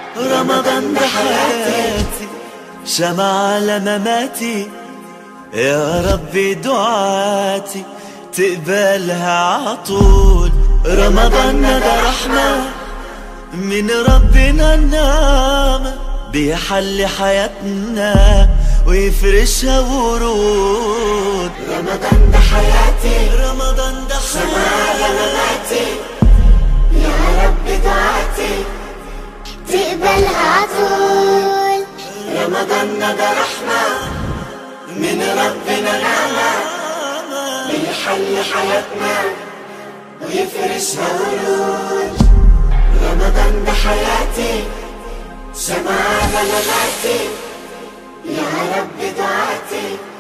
رمضان ده حياتي شمع على مماتي يا ربي دعاتي تقبلها عطول رمضان ده رحمة من ربنا النعمة بيحل حياتنا ويفرشها ورود رمضان ده حياتي رمضان ده على مماتي يا رب دعاتي تقبلها عطول رمضان ده رحمة من ربنا نعمة بيحل حياتنا ويفرشها ورود رمضان ده حياتي شمع على مماتي يا رب دعاتي